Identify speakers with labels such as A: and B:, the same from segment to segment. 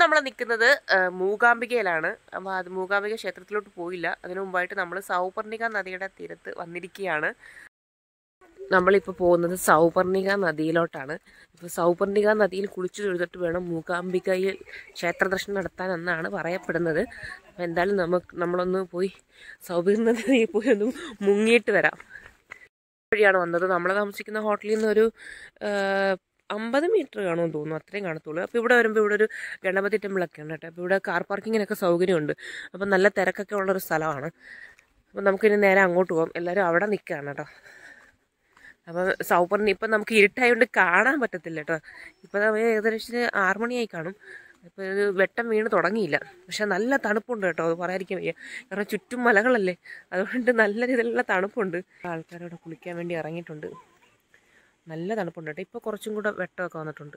A: നമ്മൾ നിൽക്കുന്നത് ആ, മൂകാംബികയിലാണ് അപ്പോൾ അത് മൂകാംബിക ക്ഷേത്രത്തിലോട്ട് പോയില്ല അതിനു മുമ്പായിട്ട് നമ്മൾ സൗപർണിക നദിയുടെ തീരത്ത് വന്നിരിക്കുകയാണ് നമ്മളിപ്പോൾ പോകുന്നത് സൗപർണിക നദിയിലോട്ടാണ് ഇപ്പോൾ സൗപർണിക നദിയിൽ കുളിച്ചു തൊഴുതിട്ട് വേണം മൂകാംബികയിൽ ക്ഷേത്ര ദർശനം നടത്താൻ എന്നാണ് പറയപ്പെടുന്നത് അപ്പോൾ എന്തായാലും നമുക്ക് നമ്മളൊന്ന് പോയി സൗപർണിക നദിയിൽ പോയി ഒന്ന് മുങ്ങിയിട്ട് വരാം വഴിയാണ് വന്നത് നമ്മൾ താമസിക്കുന്ന ഹോട്ടലിൽ നിന്ന് ഒരു അമ്പത് മീറ്റർ കാണുമെന്ന് തോന്നുന്നു അത്രയും കാണത്തുള്ളൂ അപ്പോൾ ഇവിടെ വരുമ്പോൾ ഇവിടെ ഒരു ഗണപതി ടെമ്പിളൊക്കെ ഉണ്ട് കേട്ടോ അപ്പോൾ ഇവിടെ കാർ പാർക്കിങ്ങിനൊക്കെ സൗകര്യമുണ്ട് അപ്പോൾ നല്ല തിരക്കൊക്കെ ഉള്ളൊരു സ്ഥലമാണ് അപ്പോൾ നമുക്കിനി നേരെ അങ്ങോട്ട് പോകാം എല്ലാവരും അവിടെ നിൽക്കുകയാണ് കേട്ടോ അപ്പോൾ സൗപർണി ഇപ്പം നമുക്ക് ഇരുട്ടായതുകൊണ്ട് കാണാൻ പറ്റത്തില്ല കേട്ടോ ഇപ്പം നമ്മൾ ഏകദേശം ആറ് മണിയായി കാണും ഇപ്പോൾ ഇത് വെട്ടം വീണ് തുടങ്ങിയില്ല പക്ഷെ നല്ല തണുപ്പുണ്ട് കേട്ടോ അത് പറയാതിരിക്കാൻ വയ്യ കാരണം ചുറ്റും മലകളല്ലേ അതുകൊണ്ട് നല്ല രീതിയിലുള്ള തണുപ്പുണ്ട് ആൾക്കാരവിടെ കുളിക്കാൻ വേണ്ടി ഇറങ്ങിയിട്ടുണ്ട് നല്ല തണുപ്പുണ്ട് കേട്ടോ ഇപ്പോൾ കുറച്ചും കൂടെ വെട്ടമൊക്കെ വന്നിട്ടുണ്ട്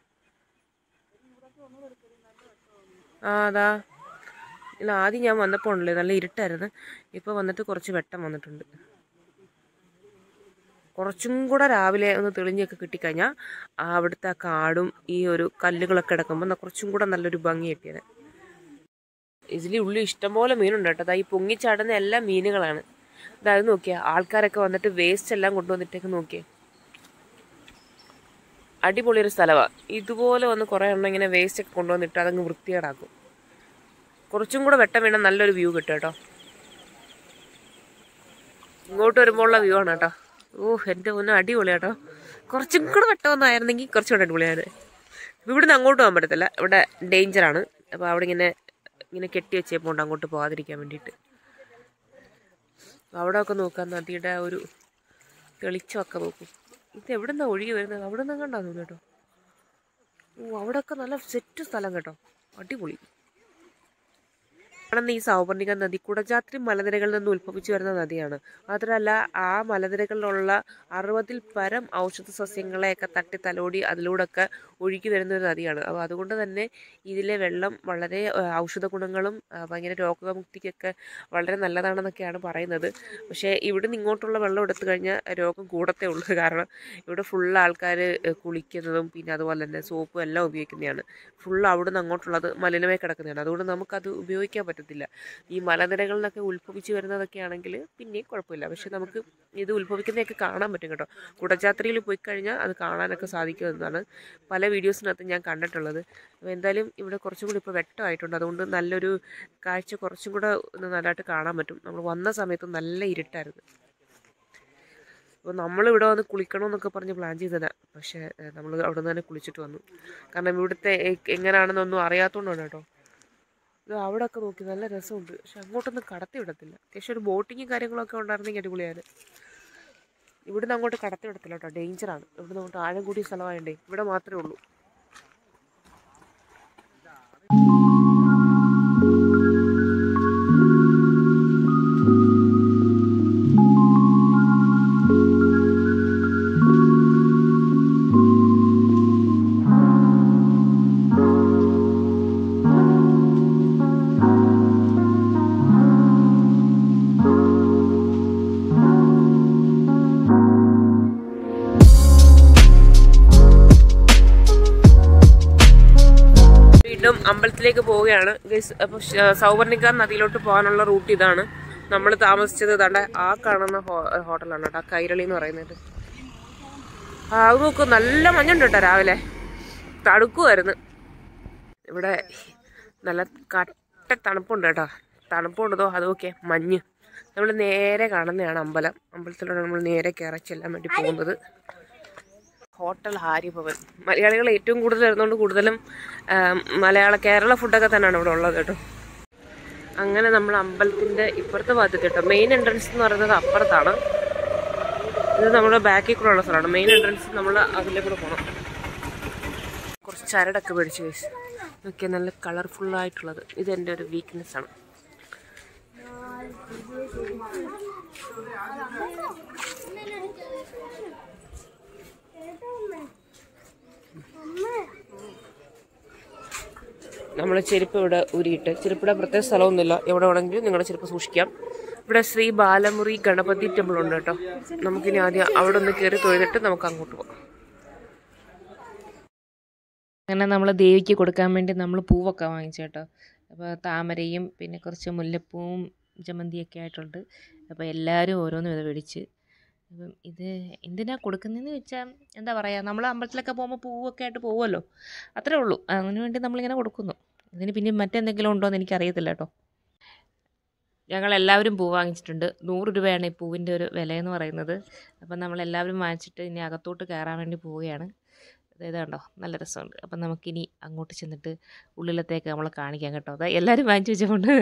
A: ആ അതാ ഇല്ല ആദ്യം ഞാൻ വന്നപ്പോൾ ഉണ്ടല്ലേ നല്ല ഇരുട്ടായിരുന്നു ഇപ്പോൾ വന്നിട്ട് കുറച്ച് വെട്ടം വന്നിട്ടുണ്ട് കുറച്ചും കൂടെ രാവിലെ ഒന്ന് തെളിഞ്ഞൊക്കെ കിട്ടിക്കഴിഞ്ഞാൽ ആ അവിടുത്തെ ആ കാടും ഈ ഒരു കല്ലുകളൊക്കെ കിടക്കുമ്പോൾ ന- കുറച്ചും കൂടെ നല്ലൊരു ഭംഗി കിട്ടിയത് ഇതിൽ ഉള്ളിൽ ഇഷ്ടംപോലെ മീനുണ്ട് കേട്ടോ അതാ ഈ പൊങ്ങിച്ചാടുന്ന എല്ലാ മീനുകളാണ് അതായത് നോക്കിയാ ആൾക്കാരൊക്കെ വന്നിട്ട് വേസ്റ്റ് എല്ലാം കൊണ്ടുവന്നിട്ടേക്ക് നോക്കിയേ അടിപൊളി ഒരു സ്ഥലമാണ് ഇതുപോലെ വന്ന് കുറേ എണ്ണം ഇങ്ങനെ വേസ്റ്റ് ഒക്കെ കൊണ്ടുവന്നിട്ട് അതങ്ങ് വൃത്തികേടാക്കും കുറച്ചും കൂടെ വെട്ടം വീണ നല്ലൊരു വ്യൂ കിട്ടും കേട്ടോ ഇങ്ങോട്ട് വരുമ്പോഴുള്ള വ്യൂ ആണ് കേട്ടോ ഓ എൻ്റെ മുന്നേ അടിപൊളി കേട്ടോ കുറച്ചും കൂടെ വെട്ടമൊന്നായിരുന്നെങ്കിൽ കുറച്ചുകൂടെ അടിപൊളിയാണ് അപ്പോൾ ഇവിടുന്ന് അങ്ങോട്ട് പോകാൻ പറ്റത്തില്ല ഇവിടെ ഡേഞ്ചറാണ് അപ്പോൾ അവിടെ ഇങ്ങനെ ഇങ്ങനെ കെട്ടി വെച്ചേപ്പോണ്ട് അങ്ങോട്ട് പോകാതിരിക്കാൻ വേണ്ടിയിട്ട് അവിടെ ഒക്കെ നോക്കാം നദിയുടെ ആ ഒരു തെളിച്ചമൊക്കെ നോക്കും ഇത് എവിടെ നിന്നാണ് ഒഴുകി വരുന്നത് അവിടെ നിന്ന് കണ്ടാ തോന്നുന്നു കേട്ടോ ഓ അവിടെയൊക്കെ നല്ല സെറ്റ് സ്ഥലം കേട്ടോ അടിപൊളി ആണെന്ന് ഈ സൗപർണിക നദി കുടജാത്രി മലനിരകളിൽ നിന്ന് ഉത്ഭവിച്ചു വരുന്ന നദിയാണ് മാത്രമല്ല ആ മലനിരകളിലുള്ള അറുപതിൽ പരം ഔഷധ സസ്യങ്ങളെയൊക്കെ തട്ടി തലോടി അതിലൂടെയൊക്കെ ഒഴുകി വരുന്ന ഒരു നദിയാണ് അപ്പോൾ അതുകൊണ്ട് തന്നെ ഇതിലെ വെള്ളം വളരെ ആ, ഔഷധ ഗുണങ്ങളും ആ, ഭയങ്കര രോഗമുക്തിക്കൊക്കെ വളരെ നല്ലതാണെന്നൊക്കെയാണ് പറയുന്നത് പക്ഷേ ഇവിടെ നിന്ന് ഇങ്ങോട്ടുള്ള വെള്ളം എടുത്തു കഴിഞ്ഞാൽ രോഗം കൂടത്തേ ഉള്ളൂ കാരണം ഇവിടെ ഫുൾ ആൾക്കാർ കുളിക്കുന്നതും പിന്നെ അതുപോലെ തന്നെ സോപ്പും എല്ലാം ഉപയോഗിക്കുന്നതാണ് ഫുൾ അവിടെ നിന്ന് അങ്ങോട്ടുള്ളത് മലിനമായി കിടക്കുന്നതാണ് അതുകൊണ്ട് നമുക്കത് ഉപയോഗിക്കാൻ പറ്റത്തില്ല ഈ മലനിരകളിൽ നിന്നൊക്കെ ഉത്ഭവിച്ച് വരുന്നതൊക്കെ ആണെങ്കിൽ പിന്നെയും കുഴപ്പമില്ല പക്ഷെ നമുക്ക് ഇത് ഉത്ഭവിക്കുന്നതൊക്കെ കാണാൻ പറ്റും കേട്ടോ കുടജാത്രയിൽ പോയി കഴിഞ്ഞാൽ അത് കാണാനൊക്കെ സാധിക്കുമെന്നാണ് പല വീഡിയോസിനകത്ത് ഞാൻ കണ്ടിട്ടുള്ളത് അപ്പോൾ എന്തായാലും ഇവിടെ കുറച്ചും കൂടി ഇപ്പോൾ വ്യക്തമായിട്ടുണ്ട് അതുകൊണ്ട് നല്ലൊരു കാഴ്ച കുറച്ചും കൂടെ ഒന്ന് നല്ലതായിട്ട് കാണാൻ പറ്റും നമ്മൾ വന്ന സമയത്ത് നല്ല ഇരുട്ടായിരുന്നു അപ്പോൾ നമ്മൾ ഇവിടെ വന്ന് കുളിക്കണമെന്നൊക്കെ പറഞ്ഞ് പ്ലാൻ ചെയ്തതാണ് പക്ഷേ നമ്മൾ അവിടെ നിന്ന് തന്നെ കുളിച്ചിട്ട് വന്നു കാരണം ഇവിടുത്തെ എ- എങ്ങനെയാണെന്നൊന്നും അറിയാത്തതുകൊണ്ടാണ് കേട്ടോ ഇത് അവിടെ ഒക്കെ നോക്കി നല്ല രസമുണ്ട് പക്ഷെ അങ്ങോട്ടൊന്നും കടത്തി വിടത്തില്ല അത്യാവശ്യം ഒരു ബോട്ടിങ്ങും കാര്യങ്ങളൊക്കെ ഉണ്ടായിരുന്നെങ്കിൽ അടിപൊളിയാണ് ഇവിടുന്ന് അങ്ങോട്ട് കടത്തി വിടത്തില്ല കേട്ടോ ഡേഞ്ചറാണ് ഇവിടുന്ന് അങ്ങോട്ട് ആഴം കൂടിയ സ്ഥലമായണ്ടേ ഇവിടെ മാത്രമേ ഉള്ളൂ വീണ്ടും അമ്പലത്തിലേക്ക് പോവുകയാണ് ഗൈസ് അപ്പോൾ സൗവർണിക നദിയിലോട്ട് പോകാനുള്ള റൂട്ട് ഇതാണ് നമ്മൾ താമസിച്ചത് ഇതാണ്ട് ആ കാണുന്ന ഹോ- ഹോട്ടലാണ് കേട്ടോ ആ കൈരളി എന്ന് പറയുന്നത് ആ അത് നോക്കൂ നല്ല മഞ്ഞുണ്ട് കേട്ടോ രാവിലെ തണുക്കുമായിരുന്നു ഇവിടെ നല്ല കട്ട തണുപ്പുണ്ട് കേട്ടോ തണുപ്പുണ്ടതോ അതൊക്കെ മഞ്ഞ് നമ്മൾ നേരെ കാണുന്നതാണ് അമ്പലം അമ്പലത്തിലൂടെ നമ്മൾ നേരെ കയറി ചെല്ലാൻ വേണ്ടി പോകുന്നത് ഹോട്ടൽ ഹാരിഭവൻ മലയാളികൾ ഏറ്റവും കൂടുതൽ വരുന്നതുകൊണ്ട് കൂടുതലും ആ, മലയാള കേരള ഫുഡൊക്കെ തന്നെയാണ് ഇവിടെ ഉള്ളത് കേട്ടോ അങ്ങനെ നമ്മൾ അമ്പലത്തിൻ്റെ ഇപ്പുറത്തെ ഭാഗത്ത് കേട്ടോ മെയിൻ എൻട്രൻസ് എന്ന് പറയുന്നത് അപ്പുറത്താണ് ഇത് നമ്മുടെ ബാക്കിൽ കൂടെ ഉള്ള സ്ഥലമാണ് മെയിൻ എൻട്രൻസ് നമ്മൾ അതിലെ കൂടെ പോകണം കുറച്ച് ചരടൊക്കെ മേടിച്ച് കഴിച്ച് ഇതൊക്കെ നല്ല കളർഫുൾ ആയിട്ടുള്ളത് ഇത് എൻ്റെ ഒരു വീക്ക്നെസ് ആണ് നമ്മൾ ചെരുപ്പ് ഇവിടെ ഊരിയിട്ട് ചെരുപ്പിടെ പ്രത്യേക സ്ഥലമൊന്നുമില്ല എവിടെ വേണമെങ്കിലും നിങ്ങളുടെ ചെരുപ്പ് സൂക്ഷിക്കാം ഇവിടെ ശ്രീ ബാലമുറി ഗണപതി ടെമ്പിൾ ഉണ്ട് കേട്ടോ നമുക്കിനി ആദ്യം അവിടെ ഒന്ന് കയറി തൊഴുതിട്ട് നമുക്ക് അങ്ങോട്ട് പോകാം
B: അങ്ങനെ നമ്മൾ ദേവിക്ക് കൊടുക്കാൻ വേണ്ടി നമ്മൾ പൂവൊക്കെ വാങ്ങിച്ചു കേട്ടോ അപ്പോൾ താമരയും പിന്നെ കുറച്ച് മുല്ലപ്പൂവും ജമന്തിയൊക്കെ ആയിട്ടുണ്ട് അപ്പോൾ എല്ലാവരും ഓരോന്നും ഇത് മേടിച്ച് അപ്പം ഇത് എന്തിനാ കൊടുക്കുന്നതെന്ന് വെച്ചാൽ എന്താ പറയുക നമ്മൾ അമ്പലത്തിലൊക്കെ പോകുമ്പോൾ പൂവൊക്കെ ആയിട്ട് പോകുമല്ലോ അത്രേ ഉള്ളൂ അതിന് വേണ്ടി നമ്മളിങ്ങനെ കൊടുക്കുന്നു ഇതിന് പിന്നെ മറ്റെന്തെങ്കിലും ഉണ്ടോ എന്ന് എനിക്കറിയത്തില്ല കേട്ടോ ഞങ്ങൾ എല്ലാവരും പൂ വാങ്ങിച്ചിട്ടുണ്ട് നൂറ് രൂപയാണ് ഈ പൂവിൻ്റെ ഒരു വില എന്ന് പറയുന്നത് അപ്പം നമ്മളെല്ലാവരും വാങ്ങിച്ചിട്ട് ഇനി അകത്തോട്ട് കയറാൻ വേണ്ടി പോവുകയാണ് ഇത് കണ്ടോ നല്ല രസമുണ്ട് അപ്പം നമുക്കിനി അങ്ങോട്ട് ചെന്നിട്ട് ഉള്ളിലത്തേക്ക് നമ്മൾ കാണിക്കാം കേട്ടോ അതാ എല്ലാവരും വാങ്ങിച്ചു വെച്ചുകൊണ്ട്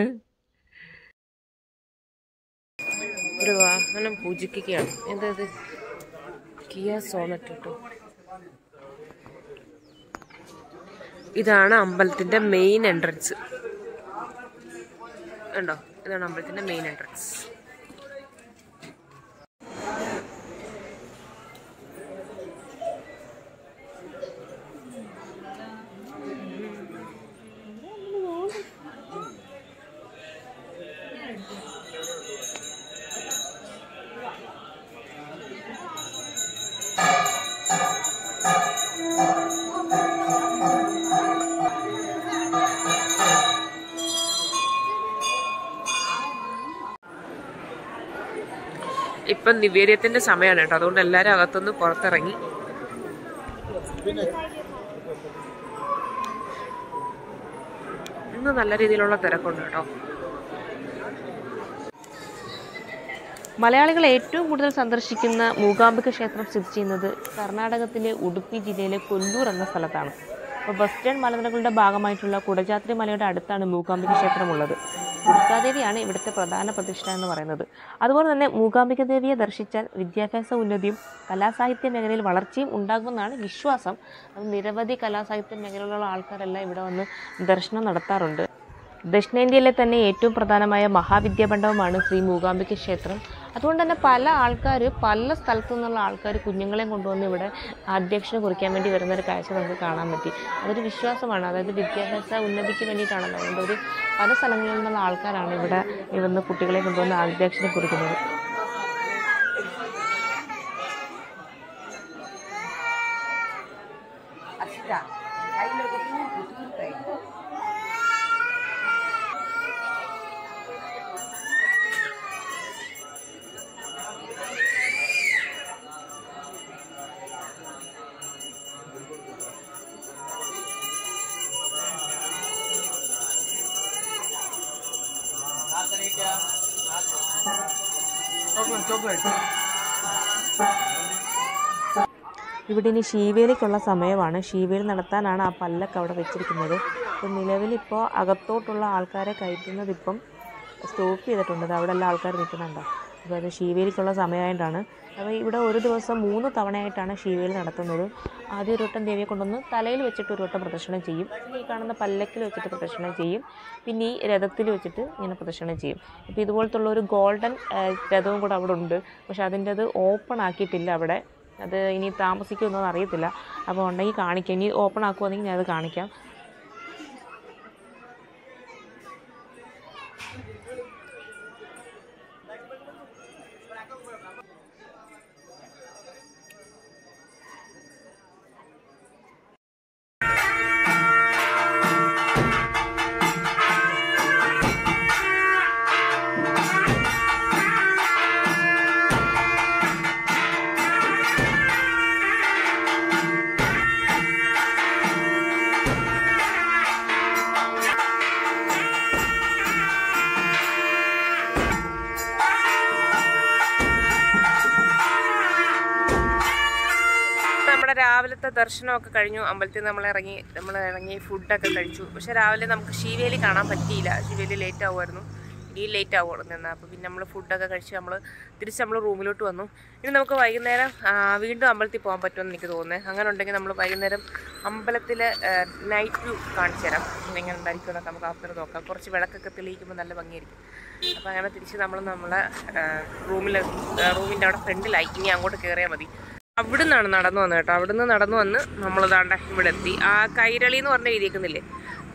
A: ഒരു വാഹനം പൂജിക്കുകയാണ് എന്താ ഇത് കിയ സോണറ്റ് കേട്ടോ ഇതാണ് അമ്പലത്തിന്റെ മെയിൻ എൻട്രൻസ് കണ്ടോ ഇതാണ് അമ്പലത്തിന്റെ മെയിൻ എൻട്രൻസ് ഇപ്പം നിവേദ്യത്തിന്റെ സമയമാണ് കേട്ടോ അതുകൊണ്ട് എല്ലാവരും അകത്തുനിന്ന് പുറത്തിറങ്ങി ഇന്ന് നല്ല രീതിയിലുള്ള തിരക്കുണ്ട് കേട്ടോ
B: മലയാളികൾ ഏറ്റവും കൂടുതൽ സന്ദർശിക്കുന്ന മൂകാംബിക ക്ഷേത്രം സ്ഥിതി ചെയ്യുന്നത് കർണാടകത്തിലെ ഉടുപ്പി ജില്ലയിലെ കൊല്ലൂർ എന്ന സ്ഥലത്താണ് അപ്പോൾ വെസ്റ്റേൺ മലനിരകളുടെ ഭാഗമായിട്ടുള്ള കുടജാത്രി മലയുടെ അടുത്താണ് മൂകാംബിക ക്ഷേത്രമുള്ളത് ദുർഗാദേവിയാണ് ഇവിടുത്തെ പ്രധാന പ്രതിഷ്ഠ എന്ന് പറയുന്നത് അതുപോലെ തന്നെ മൂകാംബിക ദേവിയെ ദർശിച്ചാൽ വിദ്യാഭ്യാസ ഉന്നതിയും കലാസാഹിത്യ മേഖലയിൽ വളർച്ചയും ഉണ്ടാകുമെന്നാണ് വിശ്വാസം അത് നിരവധി കലാസാഹിത്യ മേഖലയിലുള്ള ആൾക്കാരെല്ലാം ഇവിടെ വന്ന് ദർശനം നടത്താറുണ്ട് ദക്ഷിണേന്ത്യയിലെ തന്നെ ഏറ്റവും പ്രധാനമായ മഹാവിദ്യാമണ്ഡപമാണ് ശ്രീ മൂകാംബിക ക്ഷേത്രം അതുകൊണ്ട് തന്നെ പല ആൾക്കാർ പല സ്ഥലത്തു നിന്നുള്ള ആൾക്കാർ കുഞ്ഞുങ്ങളെയും കൊണ്ടുവന്ന് ഇവിടെ അധ്യക്ഷത കുറിക്കാൻ വേണ്ടി വരുന്ന ഒരു കാഴ്ച നമുക്ക് കാണാൻ പറ്റി അതൊരു വിശ്വാസമാണ് അതായത് വിദ്യാഭ്യാസ ഉന്നതിക്ക് വേണ്ടിയിട്ടാണല്ലോ അതുകൊണ്ട് ഒരു പല സ്ഥലങ്ങളിൽ നിന്നുള്ള ആൾക്കാരാണ് ഇവിടെ വന്ന് കുട്ടികളെ കൊണ്ടുവന്ന് അധ്യക്ഷത കുറിക്കുന്നത് ഇവിടെ ഇനി ശീവേലിക്കുള്ള സമയമാണ് ശീവേലി നടത്താനാണ് ആ പല്ലക്ക് അവിടെ വെച്ചിരിക്കുന്നത് ഇപ്പം നിലവിലിപ്പോൾ അകത്തോട്ടുള്ള ആൾക്കാരെ കയറ്റുന്നത് ഇപ്പം സ്റ്റോപ്പ് ചെയ്തിട്ടുണ്ട് അത് അവിടെ എല്ലാ ആൾക്കാർ നിൽക്കുന്നുണ്ടോ അപ്പോൾ അത് ശീവേലിക്കുള്ള സമയമായിട്ടാണ് അപ്പോൾ ഇവിടെ ഒരു ദിവസം മൂന്ന് തവണയായിട്ടാണ് ശീവേലി നടത്തുന്നത് ആദ്യം ഒരു വട്ടം ദേവിയെ കൊണ്ടുവന്ന് തലയിൽ വെച്ചിട്ട് ഒരു വട്ടം പ്രദക്ഷിണം ചെയ്യും പിന്നെ ഈ കാണുന്ന പല്ലക്കിൽ വെച്ചിട്ട് പ്രദക്ഷിണം ചെയ്യും പിന്നെ ഈ രഥത്തിൽ വെച്ചിട്ട് ഇങ്ങനെ പ്രദക്ഷിണം ചെയ്യും ഇപ്പോൾ ഇതുപോലത്തുള്ള ഒരു ഗോൾഡൻ രഥവും കൂടെ അവിടെ ഉണ്ട് പക്ഷെ അതിൻ്റെ അത് ഓപ്പൺ ആക്കിയിട്ടില്ല അവിടെ അത് ഇനി താമസിക്കുമെന്നോ അറിയത്തില്ല അപ്പോൾ ഉണ്ടെങ്കിൽ കാണിക്കാം ഇനി ഓപ്പൺ ആക്കുവാണെങ്കിൽ ഞാൻ അത് കാണിക്കാം
A: നമ്മുടെ രാവിലത്തെ ദർശനമൊക്കെ കഴിഞ്ഞു അമ്പലത്തിൽ നമ്മൾ ഇറങ്ങി നമ്മൾ ഇറങ്ങി ഫുഡൊക്കെ കഴിച്ചു പക്ഷെ രാവിലെ നമുക്ക് ശിവേലി കാണാൻ പറ്റിയില്ല ശിവേലി ലേറ്റ് ആവുമായിരുന്നു ഇനി ലേറ്റ് ആവുകയാണ് നിന്ന് അപ്പോൾ പിന്നെ നമ്മൾ ഫുഡൊക്കെ കഴിച്ച് നമ്മൾ തിരിച്ച് നമ്മൾ റൂമിലോട്ട് വന്നു ഇനി നമുക്ക് വൈകുന്നേരം ആ, വീണ്ടും അമ്പലത്തിൽ പോകാൻ പറ്റുമെന്ന് എനിക്ക് തോന്നുന്നത് അങ്ങനെ ഉണ്ടെങ്കിൽ നമ്മൾ വൈകുന്നേരം അമ്പലത്തിൽ നൈറ്റ് വ്യൂ കാണിച്ചു തരാം എങ്ങനെ ഉണ്ടായിരിക്കും എന്നൊക്കെ നമുക്ക് അപ്പുറം നോക്കാം കുറച്ച് വിളക്കൊക്കെ തെളിയിക്കുമ്പോൾ നല്ല ഭംഗിയായിരിക്കും അപ്പോൾ അങ്ങനെ തിരിച്ച് നമ്മൾ നമ്മളെ റൂമിൽ റൂമിൻ്റെ അവിടെ ഫ്രണ്ടിലായി ഇനി അങ്ങോട്ട് കയറിയാൽ മതി അവിടെ നിന്നാണ് നടന്നു വന്നത് കേട്ടോ അവിടെ നിന്ന് നടന്നു വന്ന് നമ്മൾ ദാണ്ട ഇവിടെ എത്തി ആ കൈരളി എന്ന് പറഞ്ഞ എഴുതിയേക്കുന്നില്ലേ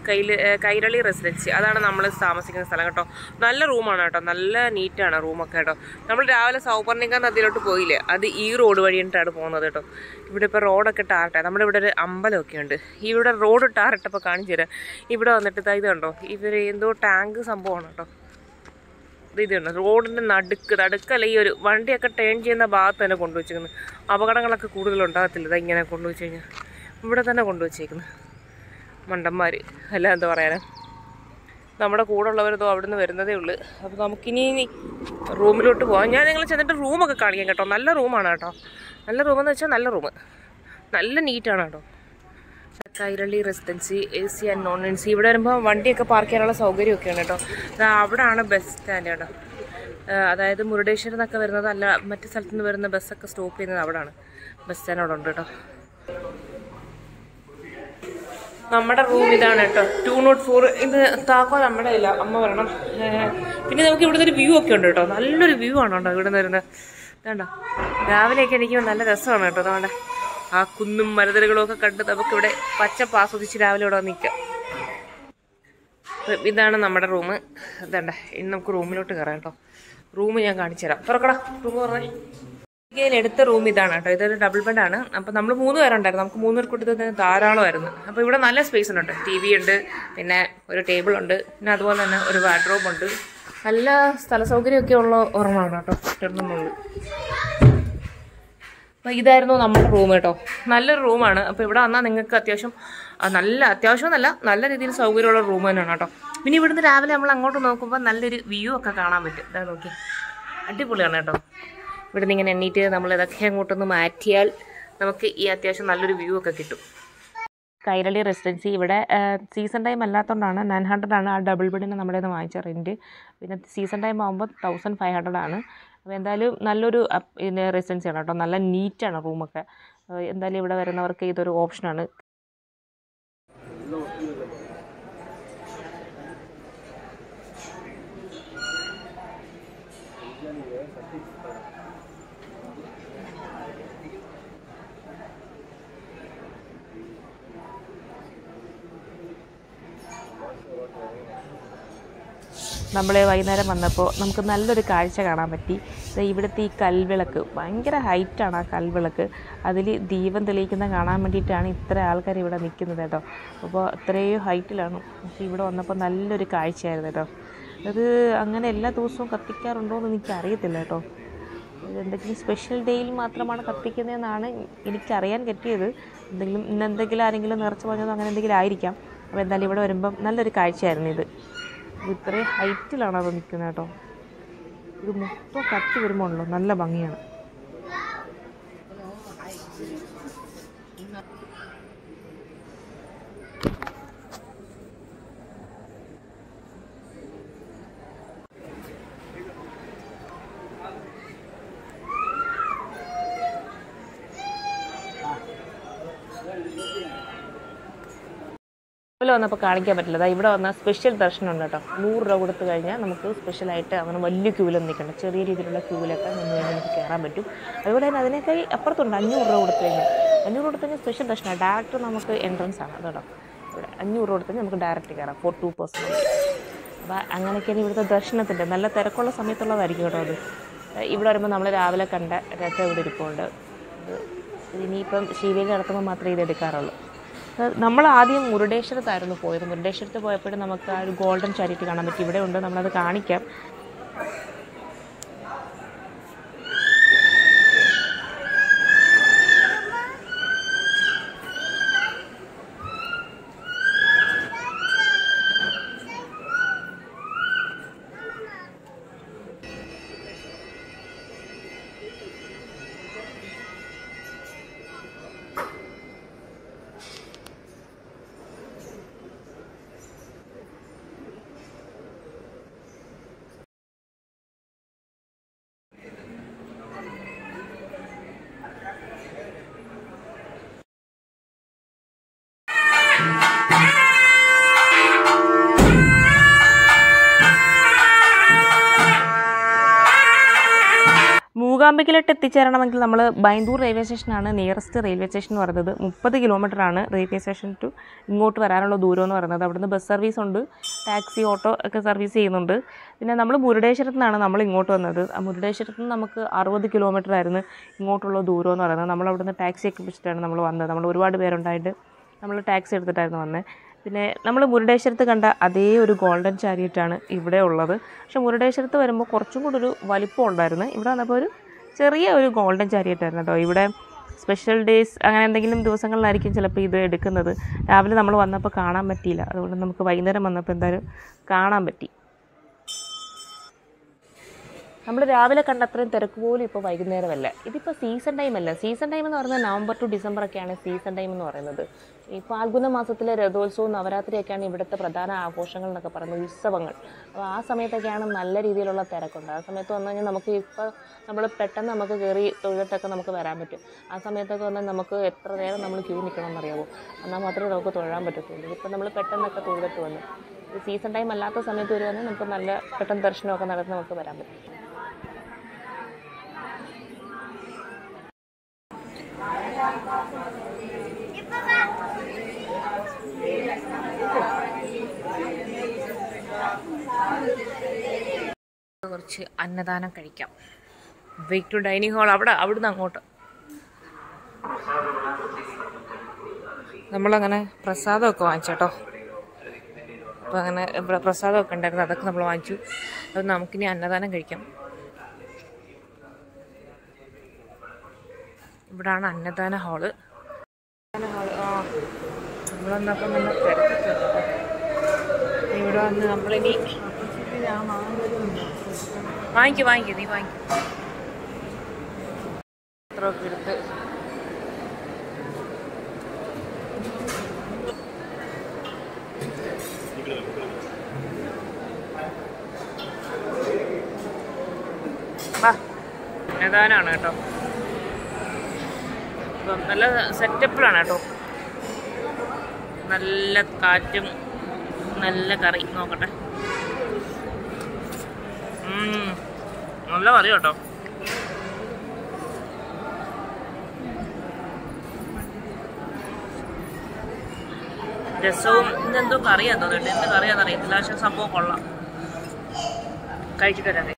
A: കൈല കൈരളി റെസിഡൻസി അതാണ് നമ്മൾ താമസിക്കുന്ന സ്ഥലം കേട്ടോ നല്ല റൂമാണ് കേട്ടോ നല്ല നീറ്റാണ് റൂമൊക്കെ കേട്ടോ നമ്മൾ രാവിലെ സൗപർണിക നദിയിലോട്ട് പോയില്ലേ അത് ഈ റോഡ് വഴിയിട്ടാണ് പോകുന്നത് കേട്ടോ ഇവിടെ ഇപ്പോൾ റോഡൊക്കെ ടാറിട്ടെ നമ്മുടെ ഇവിടെ ഒരു അമ്പലമൊക്കെ ഉണ്ട് ഇവിടെ റോഡ് ടാറിട്ടപ്പോൾ കാണിച്ചു തരാം ഇവിടെ വന്നിട്ട് ദാ ഇത് കണ്ടോ ഇവർ എന്തോ ടാങ്ക് സംഭവമാണ് കേട്ടോ ഇത് ഇതുണ്ട് റോഡിൻ്റെ നടുക്ക് നടുക്കല്ല ഈ ഒരു വണ്ടിയൊക്കെ ടേൺ ചെയ്യുന്ന ഭാഗത്ത് തന്നെ കൊണ്ടുവച്ചേക്കുന്നത് അപകടങ്ങളൊക്കെ കൂടുതലുണ്ടാകത്തില്ല ഇതാ ഇങ്ങനെ കൊണ്ടുവച്ച് കഴിഞ്ഞാൽ ഇവിടെ തന്നെ കൊണ്ടുവച്ചേക്കുന്നത് മണ്ടന്മാർ അല്ല എന്താ പറയാനാ നമ്മുടെ കൂടെ ഉള്ളവരതോ അവിടെ നിന്ന് വരുന്നതേ ഉള്ളൂ അപ്പോൾ നമുക്കിനി ഇനി റൂമിലോട്ട് പോകാം ഞാൻ നിങ്ങൾ ചെന്നിട്ട് റൂമൊക്കെ കാണിക്കാം കേട്ടോ നല്ല റൂമാണ് കേട്ടോ നല്ല റൂമെന്ന് വെച്ചാൽ നല്ല റൂം നല്ല നീറ്റാണ് കേട്ടോ Kairali residency A C and non A C ഇവിടെ വരുമ്പോൾ വണ്ടിയൊക്കെ പാർക്ക് ചെയ്യാനുള്ള സൗകര്യമൊക്കെയാണ് കേട്ടോ ദാ അവിടാണ് ബസ് സ്റ്റാൻഡ് കേട്ടോ ആ, അതായത് മുരുടേശ്വരം എന്നൊക്കെ വരുന്നത് അല്ല മറ്റു സ്ഥലത്തു നിന്ന് വരുന്ന ബസ്സൊക്കെ സ്റ്റോപ്പ് ചെയ്യുന്നത് അവിടാണ് ബസ് സ്റ്റാൻഡ് അവിടെ ഉണ്ട് കേട്ടോ നമ്മുടെ റൂം ഇതാണ് കേട്ടോ ടു നോട്ട് ഫോർ ഇത് താക്കോൽ നമ്മുടെ ഇല്ല അമ്മ വരണം ഏ, പിന്നെ നമുക്ക് ഇവിടുന്ന് ഒരു വ്യൂ ഒക്കെ ഉണ്ട് കേട്ടോ നല്ലൊരു വ്യൂ ആണ് കേട്ടോ ഇവിടെ നിന്ന് വരുന്നത് ഇതാണ്ടോ രാവിലെയൊക്കെ എനിക്ക് നല്ല രസമാണ് കേട്ടോ അതുകൊണ്ട് ആ കുന്നും മരതലുകളും ഒക്കെ കണ്ട് നമുക്കിവിടെ പച്ചപ്പ് ആസ്വദിച്ച് രാവിലെ ഇവിടെ വന്ന് നിൽക്കാം അപ്പൊ ഇതാണ് നമ്മുടെ റൂം ഇതണ്ട ഇനി നമുക്ക് റൂമിലോട്ട് കയറാം കേട്ടോ റൂം ഞാൻ കാണിച്ചു തരാം തുറക്കടാ റൂം പറഞ്ഞേ ഇതിൽ എടുത്ത റൂം ഇതാണ് കേട്ടോ ഇതൊരു ഡബിൾ ബെഡാണ് അപ്പം നമ്മൾ മൂന്ന് പേരുണ്ടായിരുന്നു നമുക്ക് മൂന്ന് പേർക്ക് കൊടുത്തത് ധാരാളമായിരുന്നു അപ്പോൾ ഇവിടെ നല്ല സ്പേസ് ഉണ്ട് ടി വി ഉണ്ട് പിന്നെ ഒരു ടേബിൾ ഉണ്ട് പിന്നെ അതുപോലെ തന്നെ ഒരു വാർഡ്രോബ് ഉണ്ട് നല്ല സ്ഥല സൗകര്യമൊക്കെ ഉള്ള ഒരെണ്ണമാണ് കേട്ടോ ഇട്ടിരുന്നുള്ളൂ അപ്പോൾ ഇതായിരുന്നു നമ്മുടെ റൂം കേട്ടോ നല്ലൊരു റൂമാണ് അപ്പോൾ ഇവിടെ വന്നാൽ നിങ്ങൾക്ക് അത്യാവശ്യം ആ, നല്ല അത്യാവശ്യം എന്നല്ല നല്ല രീതിയിൽ സൗകര്യമുള്ള റൂം തന്നെയാണ് കേട്ടോ പിന്നെ ഇവിടുന്ന് രാവിലെ നമ്മൾ അങ്ങോട്ട് നോക്കുമ്പോൾ നല്ലൊരു വ്യൂ ഒക്കെ കാണാൻ പറ്റും ഇതാ നോക്കി അടിപൊളിയാണ് കേട്ടോ ഇവിടുന്ന് ഇങ്ങനെ എണ്ണീറ്റ് നമ്മൾ ഇതൊക്കെ അങ്ങോട്ടൊന്ന് മാറ്റിയാൽ നമുക്ക് ഈ അത്യാവശ്യം നല്ലൊരു വ്യൂ ഒക്കെ കിട്ടും
B: കൈരളി റെസിഡൻസി ഇവിടെ സീസൺ ടൈം അല്ലാത്തതുകൊണ്ടാണ് നയൻ ഹൺഡ്രഡ് ആണ് ആ ഡബിൾ ബെഡിന് നമ്മുടെ നിന്ന് വാങ്ങിച്ച റെൻറ്റ് പിന്നെ സീസൺ ടൈം ആകുമ്പോൾ തൗസൻഡ് ഫൈവ് ഹൺഡ്രഡ് ആണ് അപ്പോൾ എന്തായാലും നല്ലൊരു റെസിഡൻസി ആണ് കേട്ടോ നല്ല നീറ്റാണ് റൂമൊക്കെ എന്തായാലും ഇവിടെ വരുന്നവർക്ക് ഇതൊരു ഓപ്ഷനാണ് നമ്മൾ വൈകുന്നേരം വന്നപ്പോൾ നമുക്ക് നല്ലൊരു കാഴ്ച കാണാൻ പറ്റി ദേ ഇവിടുത്തെ ഈ കൽവിളക്ക് ഭയങ്കര ഹൈറ്റാണ് ആ കൽവിളക്ക് അതിൽ ദീപം തെളിയിക്കുന്ന കാണാൻ വേണ്ടിയിട്ടാണ് ഇത്ര ആൾക്കാർ ഇവിടെ നിൽക്കുന്നത് കേട്ടോ അപ്പോൾ അത്രയും ഹൈറ്റിലാണ് പക്ഷേ ഇവിടെ വന്നപ്പോൾ നല്ലൊരു കാഴ്ചയായിരുന്നു കേട്ടോ അത് അങ്ങനെ എല്ലാ ദിവസവും കത്തിക്കാറുണ്ടോ എന്ന് എനിക്ക് അറിയത്തില്ല കേട്ടോ ഇത് എന്തെങ്കിലും സ്പെഷ്യൽ ഡേയിൽ മാത്രമാണ് കത്തിക്കുന്നതെന്നാണ് എനിക്കറിയാൻ പറ്റിയത് എന്തെങ്കിലും ഇന്ന് എന്തെങ്കിലും ആരെങ്കിലും നിറച്ച് പറഞ്ഞതോ അങ്ങനെ എന്തെങ്കിലും ആയിരിക്കാം അപ്പോൾ എന്തായാലും ഇവിടെ വരുമ്പം നല്ലൊരു കാഴ്ചയായിരുന്നു ഇത് ഇത് ഇത്രയും ഹൈറ്റിലാണ് അത് നിൽക്കുന്നത് കേട്ടോ ഇത് മൊത്തം കത്തി വരുമ്പോൾ ഉള്ളൂ നല്ല ഭംഗിയാണ് ഇവിടെ വന്നപ്പോൾ കാണിക്കാൻ പറ്റില്ല ദാ ഇവിടെ വന്നാൽ സ്പെഷ്യൽ ദർശനം ഉണ്ട് കേട്ടോ നൂറ് രൂപ കൊടുത്തു കഴിഞ്ഞാൽ നമുക്ക് സ്പെഷ്യലായിട്ട് അങ്ങനെ വലിയ ക്യൂലൊന്നും നിൽക്കണ്ട ചെറിയ രീതിയിലുള്ള ക്യൂലൊക്കെ നിന്ന് കഴിഞ്ഞാൽ നമുക്ക് കയറാൻ പറ്റും അതുപോലെ തന്നെ അതിനേക്കാൾ അപ്പുറത്തുണ്ട് അഞ്ഞൂറ് രൂപ കൊടുത്തു കഴിഞ്ഞാൽ അഞ്ഞൂറ് കൊടുത്തു കഴിഞ്ഞാൽ സ്പെഷ്യൽ ദർശനമാണ് ഡയറക്റ്റ് നമുക്ക് എൻട്രൻസ് ആണ് അതോട്ടോ ഇവിടെ അഞ്ഞൂറ് രൂപ കൊടുത്തു കഴിഞ്ഞാൽ നമുക്ക് ഡയറക്റ്റ് കയറാം ഫോർ ടു പേഴ്സൻറ്റ് അപ്പോൾ അങ്ങനെയൊക്കെയാണ് ഇവിടുത്തെ ദർശനത്തിൻ്റെ നല്ല തിരക്കുള്ള സമയത്തുള്ളതായിരിക്കും കേട്ടോ അത് ഇവിടെ വരുമ്പോൾ നമ്മൾ രാവിലെ കണ്ട രഥം ഇവിടെ ഇരിപ്പുണ്ട് ഇത് ഇനിയിപ്പം ശിവേലി നടത്തുമ്പോൾ മാത്രമേ ഇത് എടുക്കാറുള്ളൂ നമ്മൾ ആദ്യം മുരുടേശ്വരത്തായിരുന്നു പോയത് മുരുടേശ്വരത്ത് പോയപ്പോഴും നമുക്ക് ആ ഒരു ഗോൾഡൻ ചാരിറ്റി കാണാൻ പറ്റി ഇവിടെ ഉണ്ട് നമ്മളത് കാണിക്കാം മൂകാംബികയിലോട്ട് എത്തിച്ചേരണമെങ്കിൽ നമ്മൾ ബൈന്ദൂർ റെയിൽവേ സ്റ്റേഷനാണ് നിയറസ്റ്റ് റെയിൽവേ സ്റ്റേഷൻ എന്ന് പറയുന്നത് മുപ്പത് ആണ് റെയിൽവേ സ്റ്റേഷൻ ടു ഇങ്ങോട്ട് വരാനുള്ള ദൂരം എന്ന് പറയുന്നത് അവിടുന്ന് ബസ് സർവീസ് ഉണ്ട് ടാക്സി ഓട്ടോ ഒക്കെ സർവീസ് ചെയ്യുന്നുണ്ട് പിന്നെ നമ്മൾ മുരുടേശ്വരത്ത് നിന്നാണ് നമ്മൾ ഇങ്ങോട്ട് വന്നത് ആ മുരുടേശ്വരത്ത് നിന്ന് നമുക്ക് അറുപത് കിലോമീറ്റർ ആയിരുന്നു ഇങ്ങോട്ടുള്ള ദൂരം എന്ന് പറയുന്നത് നമ്മൾ അവിടുന്ന് ടാക്സി ഒക്കെ പിടിച്ചിട്ടാണ് നമ്മൾ വന്നത് നമ്മൾ ഒരുപാട് പേരുണ്ടായിട്ട് നമ്മൾ ടാക്സി എടുത്തിട്ടായിരുന്നു വന്നത് പിന്നെ നമ്മൾ മുരുടേശ്വരത്ത് കണ്ട അതേ ഒരു ഗോൾഡൻ ചാരിയറ്റാണ് ഇവിടെ ഉള്ളത് പക്ഷെ മുരുടേശ്വരത്ത് വരുമ്പോൾ കുറച്ചും കൂടി ഒരു വലിപ്പം ഉണ്ടായിരുന്നു ഇവിടെ വന്നപ്പോൾ ഒരു ചെറിയ ഒരു ഗോൾഡൻ ചാരിയറ്റായിരുന്നു കേട്ടോ ഇവിടെ സ്പെഷ്യൽ ഡേയ്സ് അങ്ങനെ എന്തെങ്കിലും ദിവസങ്ങളിലായിരിക്കും ചിലപ്പോൾ ഇത് എടുക്കുന്നത് രാവിലെ നമ്മൾ വന്നപ്പോൾ കാണാൻ പറ്റിയില്ല അതുകൊണ്ട് നമുക്ക് വൈകുന്നേരം വന്നപ്പോൾ എന്തായാലും കാണാൻ പറ്റി നമ്മൾ രാവിലെ കണ്ട അത്രയും തിരക്ക് പോലും ഇപ്പോൾ വൈകുന്നേരമല്ല ഇതിപ്പോൾ സീസൺ ടൈം അല്ല സീസൺ ടൈം എന്ന് പറയുന്നത് നവംബർ ടു ഡിസംബർ ഒക്കെയാണ് സീസൺ ടൈം എന്ന് പറയുന്നത് ഈ ഫാൽഗുന മാസത്തിലെ രഥോത്സവവും നവരാത്രിയൊക്കെയാണ് ഇവിടുത്തെ പ്രധാന ആഘോഷങ്ങൾ എന്നൊക്കെ പറയുന്നത് ഉത്സവങ്ങൾ അപ്പോൾ ആ സമയത്തൊക്കെയാണ് നല്ല രീതിയിലുള്ള തിരക്കുണ്ട് ആ സമയത്ത് വന്നു കഴിഞ്ഞാൽ നമുക്ക് ഇപ്പോൾ നമ്മൾ പെട്ടെന്ന് നമുക്ക് കയറി തൊഴിലിട്ടൊക്കെ നമുക്ക് വരാൻ പറ്റും ആ സമയത്തൊക്കെ വന്നാൽ നമുക്ക് എത്ര നേരം നമ്മൾ ക്യൂ നിൽക്കണം അറിയാമോ എന്നാൽ മാത്രമേ നമുക്ക് തൊഴാൻ പറ്റത്തുള്ളൂ ഇപ്പോൾ നമ്മൾ പെട്ടെന്നൊക്കെ തൊഴിലിട്ട് വന്നു ഈ സീസൺ ടൈം അല്ലാത്ത സമയത്ത് വരുവാണെങ്കിൽ നമുക്ക് നല്ല പെട്ടെന്ന് ദർശനമൊക്കെ നടന്ന് നമുക്ക് വരാൻ പറ്റും
A: കുറച്ച് അന്നദാനം കഴിക്കാം വെയിറ്റ് ടു ഡൈനിങ് ഹാൾ അവിടെ അവിടുന്ന് അങ്ങോട്ട് നമ്മളങ്ങനെ പ്രസാദമൊക്കെ വാങ്ങിച്ചേട്ടോ അപ്പോൾ അങ്ങനെ ഇവിടെ പ്രസാദമൊക്കെ ഉണ്ടായിരുന്നു അതൊക്കെ നമ്മൾ വാങ്ങിച്ചു അത് നമുക്കിനി അന്നദാനം കഴിക്കാം ഇവിടാണ് അന്നദാന ഹാള് അന്നദാന ഹാള് ആ നമ്മൾ വന്നപ്പോൾ നമ്മൾ തിരക്കിട്ടുണ്ട് ഇവിടെ വന്ന് നമ്മളിനി വാങ്ങിക്കും വാങ്ങിക്കും നീ വാങ്ങിക്കും പത്രമൊക്കെ എടുത്ത് വാ അന്നദാനാണ് കേട്ടോ അപ്പം നല്ല സെറ്റപ്പിലാണ് കേട്ടോ നല്ല കാറ്റും നല്ല കറി നോക്കട്ടെ ഉം, നല്ല കറി കേട്ടോ രസവും ഇതെന്തോ കറിയാ തോന്നുന്നുണ്ട് എന്ത് കറിയാന്ന് അറിയത്തില്ല പക്ഷെ സംഭവം കൊള്ളാം കഴിച്ചിട്ട് വരാം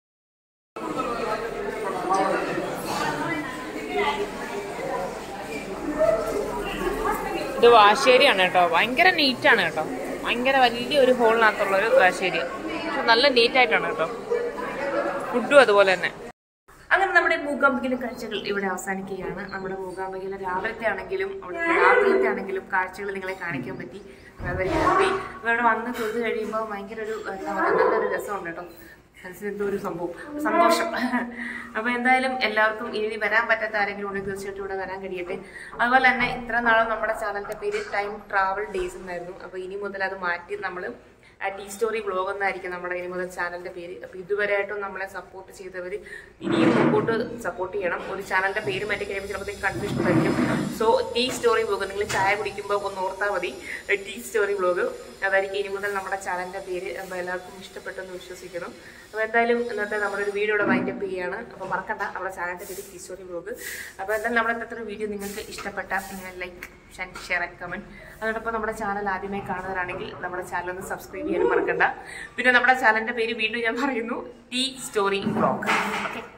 A: ഇത് വാശേരിയാണ് കേട്ടോ ഭയങ്കര നീറ്റാണ് കേട്ടോ ഭയങ്കര വലിയൊരു ഹോളിനകത്തുള്ള ഒരു വാശേരി പക്ഷെ നല്ല നീറ്റായിട്ടാണ് കേട്ടോ ഫുഡും അതുപോലെ തന്നെ അങ്ങനെ നമ്മുടെ മൂകാംബികയിലെ കാഴ്ചകൾ ഇവിടെ അവസാനിക്കുകയാണ് നമ്മുടെ മൂകാംബികയിലെ രാവിലത്തെ ആണെങ്കിലും അവിടെ രാത്രിയിലത്തെ ആണെങ്കിലും കാഴ്ചകൾ നിങ്ങളെ കാണിക്കാൻ പറ്റി വെരി ഹാപ്പി ഇവിടെ വന്ന് തൊഴുത് കഴിയുമ്പോൾ ഭയങ്കര ഒരു എന്താ പറയുക നല്ലൊരു രസമുണ്ട് കേട്ടോ മനസ്സിന് എന്തോ ഒരു സംഭവം സന്തോഷം അപ്പൊ എന്തായാലും എല്ലാവർക്കും ഇനി വരാൻ പറ്റാത്ത ആരെങ്കിലും ഉണ്ടെങ്കിൽ തീർച്ചയായിട്ടും ഇവിടെ വരാൻ കഴിയട്ടെ അതുപോലെ തന്നെ ഇത്ര നാളും നമ്മുടെ ചാനലിന്റെ പേര് ടൈം ട്രാവൽ ഡേയ്സ് എന്നായിരുന്നു അപ്പൊ ഇനി മുതൽ അത് മാറ്റി നമ്മൾ ടീ സ്റ്റോറി ബ്ലോഗ് എന്നായിരിക്കും നമ്മുടെ ഇനി മുതൽ ചാനലിന്റെ പേര് അപ്പൊ ഇതുവരെയായിട്ടും നമ്മളെ സപ്പോർട്ട് ചെയ്തവർ ഇനിയും മുമ്പോട്ട് സപ്പോർട്ട് ചെയ്യണം ഒരു ചാനലിന്റെ പേര് മാറ്റി കഴിയുമ്പോൾ ചിലപ്പോൾ കൺഫ്യൂഷൻ വരും സോ ടീ സ്റ്റോറി ബ്ലോഗ് നിങ്ങൾ ചായ കുടിക്കുമ്പോൾ ഒന്ന് ഓർത്താൽ മതി ടീ സ്റ്റോറി ബ്ലോഗ് അതായിരിക്കും ഇനി മുതൽ നമ്മുടെ ചാനലിന്റെ പേര് അപ്പോൾ എല്ലാവർക്കും ഇഷ്ടപ്പെട്ടെന്ന് വിശ്വസിക്കുന്നു അപ്പോൾ എന്തായാലും ഇന്നത്തെ നമ്മുടെ ഒരു വീഡിയോ ഇവിടെ വൈൻഡപ്പ് ചെയ്യുകയാണ് അപ്പോൾ മറക്കണ്ട നമ്മുടെ ചാനലിന്റെ പേര് ടീ സ്റ്റോറി ബ്ലോഗ് അപ്പോൾ എന്തായാലും നമ്മുടെ ഇന്നത്തെ ഒരു വീഡിയോ നിങ്ങൾക്ക് ഇഷ്ടപ്പെട്ട ലൈക്ക് ഷെയർ ആൻഡ് കമന്റ് അതോടൊപ്പം നമ്മുടെ ചാനൽ ആദ്യമായി കാണുന്നവരാണെങ്കിൽ നമ്മുടെ ചാനൽ ഒന്ന് സബ്സ്ക്രൈബ് ചെയ്യാനും മറക്കണ്ട പിന്നെ നമ്മുടെ ചാനലിന്റെ പേര് വീണ്ടും ഞാൻ പറയുന്നു ടീ സ്റ്റോറി ബ്ലോഗ് ഓക്കെ